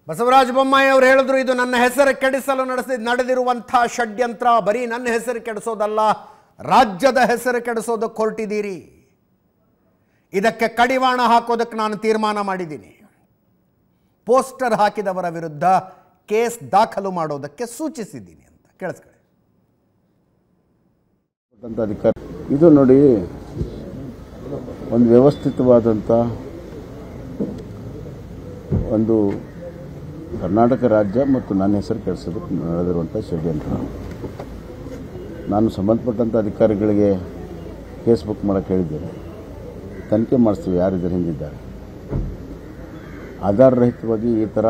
ಬಸವರಾಜ ಬೊಮ್ಮಾಯಿ ಅವರು ಹೇಳಿದ್ರು ಇದು ನನ್ನ ಹೆಸರು ಕೆಡಿಸಲು ನಡೆಸಿ ನಡೆದಿರುವಂಥ ಷಡ್ಯಂತ್ರ ಬರೀ ನನ್ನ ಹೆಸರು ಕೆಡಿಸೋದಲ್ಲ ರಾಜ್ಯದ ಹೆಸರು ಕೆಡಿಸೋದಕ್ಕೆ ಹೊರಟಿದ್ದೀರಿ ಇದಕ್ಕೆ ಕಡಿವಾಣ ಹಾಕೋದಕ್ಕೆ ನಾನು ತೀರ್ಮಾನ ಮಾಡಿದ್ದೀನಿ ಪೋಸ್ಟರ್ ಹಾಕಿದವರ ವಿರುದ್ಧ ಕೇಸ್ ದಾಖಲು ಮಾಡೋದಕ್ಕೆ ಸೂಚಿಸಿದ್ದೀನಿ ಅಂತ ಕೇಳಿಸ್ಕೊಳ್ಳಿ ಅಂತ ಅಧಿಕಾರ ಇದು ನೋಡಿ ಒಂದು ವ್ಯವಸ್ಥಿತವಾದಂಥ ಒಂದು ಕರ್ನಾಟಕ ರಾಜ್ಯ ಮತ್ತು ನನ್ನ ಹೆಸರು ಕೆಡಿಸೋದಕ್ಕೆ ನಡೆದಿರುವಂಥ ಷಡ್ಯಂತ್ರ ನಾನು ಸಂಬಂಧಪಟ್ಟಂಥ ಅಧಿಕಾರಿಗಳಿಗೆ ಕೇಸ್ ಬುಕ್ ಮಾಡೋಕ್ಕೆ ಹೇಳಿದ್ದೇನೆ ತನಿಖೆ ಮಾಡಿಸ್ತೀವಿ ಯಾರು ಇದರ ಹಿಂದಿದ್ದಾರೆ ಆಧಾರರಹಿತವಾಗಿ ಈ ಥರ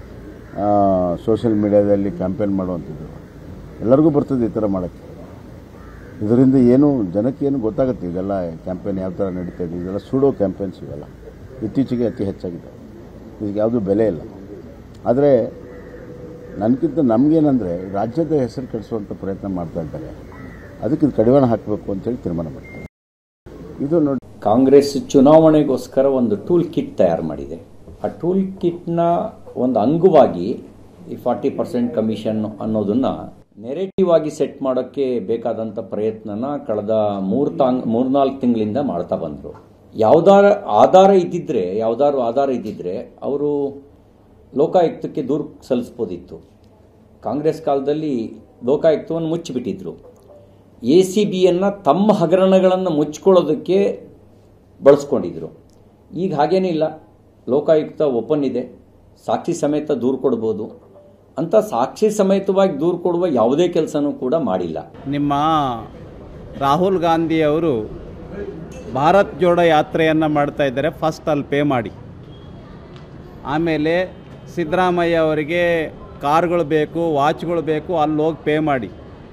ಸೋಷಿಯಲ್ ಮೀಡಿಯಾದಲ್ಲಿ ಕ್ಯಾಂಪೇನ್ ಮಾಡುವಂಥದ್ದು ಎಲ್ಲರಿಗೂ ಬರ್ತದೆ ಈ ಥರ ಮಾಡೋಕ್ಕೆ ಇದರಿಂದ ಏನು ಜನಕ್ಕೆ ಏನು ಗೊತ್ತಾಗುತ್ತೆ ಇದೆಲ್ಲ ಕ್ಯಾಂಪೇನ್ ಯಾವ ಥರ ನಡೀತಾ ಇದೆ ಇದೆಲ್ಲ ಸುಡೋ ಕ್ಯಾಂಪೇನ್ಸ್ ಇವೆಲ್ಲ ಇತ್ತೀಚೆಗೆ ಅತಿ ಹೆಚ್ಚಾಗಿದೆ ಇದಕ್ಕೆ ಯಾವುದೂ ಬೆಲೆ ಇಲ್ಲ ಆದರೆ ನನಗಿಂತ ನಮಗೇನಂದರೆ ರಾಜ್ಯದ ಹೆಸರು ಕೆಡಿಸುವಂಥ ಪ್ರಯತ್ನ ಮಾಡ್ತಾ ಇದ್ದಾರೆ ಅದಕ್ಕೆ ಇದು ಕಡಿವಾಣ ಹಾಕಬೇಕು ಅಂತೇಳಿ ತೀರ್ಮಾನ ಮಾಡ್ತಾರೆ ಇದು ನೋಡಿ ಕಾಂಗ್ರೆಸ್ ಚುನಾವಣೆಗೋಸ್ಕರ ಒಂದು ಟೂಲ್ ಕಿಟ್ ತಯಾರು ಮಾಡಿದೆ ಆ ಟೂಲ್ ಕಿಟ್ನ ಒಂದು ಅಂಗವಾಗಿ ಈ ಫಾರ್ಟಿ ಪರ್ಸೆಂಟ್ ಕಮಿಷನ್ ಅನ್ನೋದನ್ನ ನೆರೆಟಿವ್ ಆಗಿ ಸೆಟ್ ಮಾಡೋಕ್ಕೆ ಬೇಕಾದಂಥ ಪ್ರಯತ್ನನ ಕಳೆದ ಮೂರು ತಾಂಗ್ ಮೂರ್ನಾಲ್ಕು ತಿಂಗಳಿಂದ ಮಾಡ್ತಾ ಬಂದರು ಯಾವ್ದಾರ ಆಧಾರ ಇದ್ದಿದ್ರೆ ಯಾವ್ದಾದ್ರು ಆಧಾರ ಇದ್ದಿದ್ರೆ ಅವರು ಲೋಕಾಯುಕ್ತಕ್ಕೆ ದೂರು ಸಲ್ಲಿಸ್ಬೋದಿತ್ತು ಕಾಂಗ್ರೆಸ್ ಕಾಲದಲ್ಲಿ ಲೋಕಾಯುಕ್ತವನ್ನು ಮುಚ್ಚಿಬಿಟ್ಟಿದ್ರು ಎ ಸಿ ಬಿಯನ್ನು ತಮ್ಮ ಹಗರಣಗಳನ್ನು ಮುಚ್ಕೊಳ್ಳೋದಕ್ಕೆ ಬಳಸ್ಕೊಂಡಿದ್ರು ಈಗ ಹಾಗೇನಿಲ್ಲ ಲೋಕಾಯುಕ್ತ ಓಪನ್ ಇದೆ ಸಾಕ್ಷಿ ಸಮೇತ ದೂರು ಕೊಡ್ಬೋದು ಅಂತ ಸಾಕ್ಷಿ ಸಮೇತವಾಗಿ ದೂರು ಕೊಡುವ ಯಾವುದೇ ಕೆಲಸನೂ ಕೂಡ ಮಾಡಿಲ್ಲ ನಿಮ್ಮ ರಾಹುಲ್ ಗಾಂಧಿ ಅವರು ಭಾರತ್ ಜೋಡೋ ಯಾತ್ರೆಯನ್ನು ಮಾಡ್ತಾ ಇದ್ದಾರೆ ಫಸ್ಟ್ ಅಲ್ಲಿ ಪೇ ಮಾಡಿ ಆಮೇಲೆ ಸಿದ್ದರಾಮಯ್ಯ ಅವರಿಗೆ ಕಾರ್ಗಳು ಬೇಕು ವಾಚ್ಗಳು ಬೇಕು ಅಲ್ಲಿ ಹೋಗಿ ಪೇ ಮಾಡಿ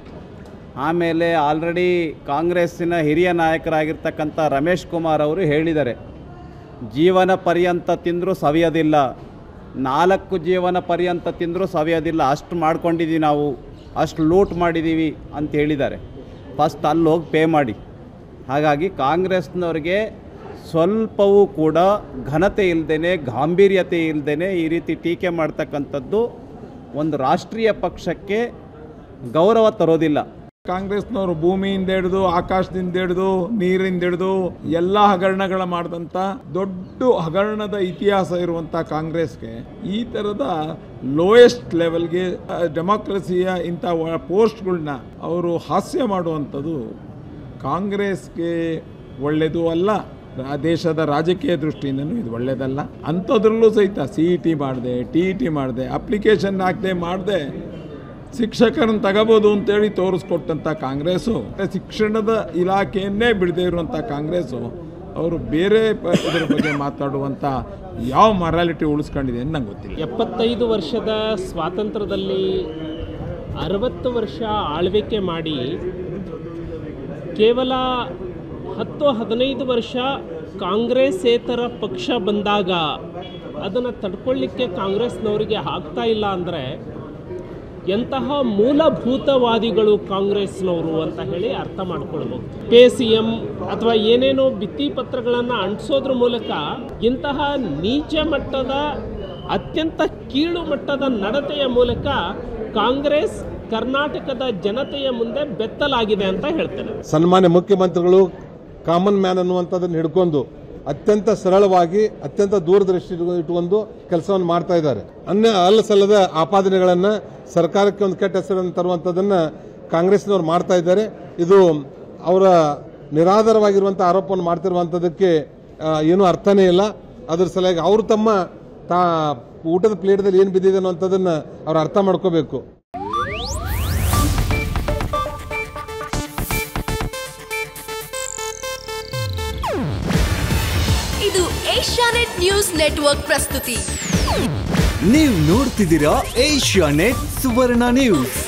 ಆಮೇಲೆ ಆಲ್ರೆಡಿ ಕಾಂಗ್ರೆಸ್ಸಿನ ಹಿರಿಯ ನಾಯಕರಾಗಿರ್ತಕ್ಕಂಥ ರಮೇಶ್ ಕುಮಾರ್ ಅವರು ಹೇಳಿದ್ದಾರೆ ಜೀವನ ಪರ್ಯಂತ ತಿಂದರೂ ಸವಿಯೋದಿಲ್ಲ ನಾಲ್ಕು ಜೀವನ ಪರ್ಯಂತ ತಿಂದರೂ ಸವಿಯೋದಿಲ್ಲ ಅಷ್ಟು ಮಾಡ್ಕೊಂಡಿದ್ದೀವಿ ನಾವು ಅಷ್ಟು ಲೂಟ್ ಮಾಡಿದ್ದೀವಿ ಅಂತ ಹೇಳಿದ್ದಾರೆ ಫಸ್ಟ್ ಅಲ್ಲಿ ಹೋಗಿ ಪೇ ಮಾಡಿ ಹಾಗಾಗಿ ಕಾಂಗ್ರೆಸ್ನವ್ರಿಗೆ ಸ್ವಲ್ಪವೂ ಕೂಡ ಘನತೆ ಇಲ್ಲದೇ ಗಾಂಭೀರ್ಯತೆ ಇಲ್ಲದೇ ಈ ರೀತಿ ಟೀಕೆ ಮಾಡ್ತಕ್ಕಂಥದ್ದು ಒಂದು ರಾಷ್ಟ್ರೀಯ ಪಕ್ಷಕ್ಕೆ ಗೌರವ ತರೋದಿಲ್ಲ ಕಾಂಗ್ರೆಸ್ನವರು ಭೂಮಿಯಿಂದ ಹಿಡಿದು ಆಕಾಶದಿಂದ ಹಿಡಿದು ನೀರಿಂದ ಹಿಡಿದು ಎಲ್ಲ ಹಗರಣಗಳ ಮಾಡಿದಂಥ ದೊಡ್ಡ ಹಗರಣದ ಇತಿಹಾಸ ಇರುವಂಥ ಕಾಂಗ್ರೆಸ್ಗೆ ಈ ಥರದ ಲೋಯೆಸ್ಟ್ ಲೆವೆಲ್ಗೆ ಡೆಮಾಕ್ರಸಿಯ ಇಂಥ ಪೋಸ್ಟ್ಗಳನ್ನ ಅವರು ಹಾಸ್ಯ ಮಾಡುವಂಥದ್ದು ಕಾಂಗ್ರೆಸ್ಗೆ ಒಳ್ಳೆಯದು ಅಲ್ಲ ಆ ದೇಶದ ರಾಜಕೀಯ ದೃಷ್ಟಿಯಿಂದನೂ ಇದು ಒಳ್ಳೆಯದಲ್ಲ ಅಂಥದ್ರಲ್ಲೂ ಸಹಿತ ಸಿ ಇ ಟಿ ಮಾಡಿದೆ ಟಿ ಇ ಟಿ ಮಾಡಿದೆ ಅಪ್ಲಿಕೇಶನ್ ಹಾಕದೆ ಮಾಡಿದೆ ಶಿಕ್ಷಕರನ್ನು ತಗೋಬೋದು ಅಂತೇಳಿ ತೋರಿಸ್ಕೊಟ್ಟಂಥ ಕಾಂಗ್ರೆಸ್ಸು ಶಿಕ್ಷಣದ ಇಲಾಖೆಯನ್ನೇ ಬಿಡದೇ ಇರುವಂಥ ಕಾಂಗ್ರೆಸ್ಸು ಅವರು ಬೇರೆ ಪ- ಇದ್ರ ಬಗ್ಗೆ ಮಾತಾಡುವಂಥ ಯಾವ ಮರಾಲಿಟಿ ಉಳಿಸ್ಕೊಂಡಿದೆ ಅಂತ ನಂಗೆ ಗೊತ್ತಿಲ್ಲ ಎಪ್ಪತ್ತೈದು ವರ್ಷದ ಸ್ವಾತಂತ್ರ್ಯದಲ್ಲಿ ಅರವತ್ತು ವರ್ಷ ಆಳ್ವಿಕೆ ಮಾಡಿ ಕೇವಲ ಹತ್ತು ಹದಿನೈದು ವರ್ಷ ಕಾಂಗ್ರೆಸ್ಸೇತರ ಪಕ್ಷ ಬಂದಾಗ ಅದನ್ನು ತಡ್ಕೊಳ್ಳಿಕ್ಕೆ ಕಾಂಗ್ರೆಸ್ನವರಿಗೆ ಆಗ್ತಾ ಇಲ್ಲ ಅಂದರೆ ಎಂತಹ ಮೂಲಭೂತವಾದಿಗಳು ಕಾಂಗ್ರೆಸ್ನವರು ಅಂತ ಹೇಳಿ ಅರ್ಥ ಮಾಡ್ಕೊಳ್ಬೇಕು ಪೇ ಸಿ ಎಂ ಅಥವಾ ಏನೇನೋ ಭಿತ್ತಿ ಪತ್ರಗಳನ್ನು ಅಂಟಿಸೋದ್ರ ಮೂಲಕ ಇಂತಹ ನೀಚ ಮಟ್ಟದ ಅತ್ಯಂತ ಕೀಳು ಮಟ್ಟದ ನಡತೆಯ ಮೂಲಕ ಕಾಂಗ್ರೆಸ್ ಕರ್ನಾಟಕದ ಜನತೆಯ ಮುಂದೆ ಬೆತ್ತಲಾಗಿದೆ ಅಂತ ಹೇಳ್ತೇನೆ ಸನ್ಮಾನ್ಯ ಮುಖ್ಯಮಂತ್ರಿಗಳು ಕಾಮನ್ ಮ್ಯಾನ್ ಅನ್ನುವಂಥದ್ದನ್ನು ಹಿಡ್ಕೊಂಡು ಅತ್ಯಂತ ಸರಳವಾಗಿ ಅತ್ಯಂತ ದೂರದೃಷ್ಟಿ ಇಟ್ಕೊಂಡು ಕೆಲಸವನ್ನು ಮಾಡ್ತಾ ಇದ್ದಾರೆ ಅನ್ಯ ಅಲ್ಲ ಸಲ್ಲದ ಆಪಾದನೆಗಳನ್ನ ಸರ್ಕಾರಕ್ಕೆ ಒಂದು ಕೆಟ್ಟ ಹೆಸರನ್ನು ತರುವಂಥದ್ದನ್ನ ಕಾಂಗ್ರೆಸ್ನವ್ರು ಮಾಡ್ತಾ ಇದ್ದಾರೆ ಇದು ಅವರ ನಿರಾಧಾರವಾಗಿರುವಂಥ ಆರೋಪವನ್ನು ಮಾಡ್ತಿರುವಂಥದ್ದಕ್ಕೆ ಆ, ಏನೂ ಅರ್ಥನೇ ಇಲ್ಲ ಅದ್ರ ಸಲುವಾಗಿ ಅವರು ತಮ್ಮ ತಾ ಊಟದ ಪ್ಲೇಟ್ದಲ್ಲಿ ಏನು ಬಿದ್ದಿದೆ ಅನ್ನುವಂಥದ್ದನ್ನ ಅವ್ರು ಅರ್ಥ ಮಾಡ್ಕೋಬೇಕು ಇದು ಏಷ್ಯಾನೆಟ್ ನ್ಯೂಸ್ ನೆಟ್ವರ್ಕ್ ಪ್ರಸ್ತುತಿ ನೀವು ನೋಡ್ತಿದ್ದೀರಾ ಏಷ್ಯಾ ನೆಟ್ ಸುವರ್ಣ ನ್ಯೂಸ್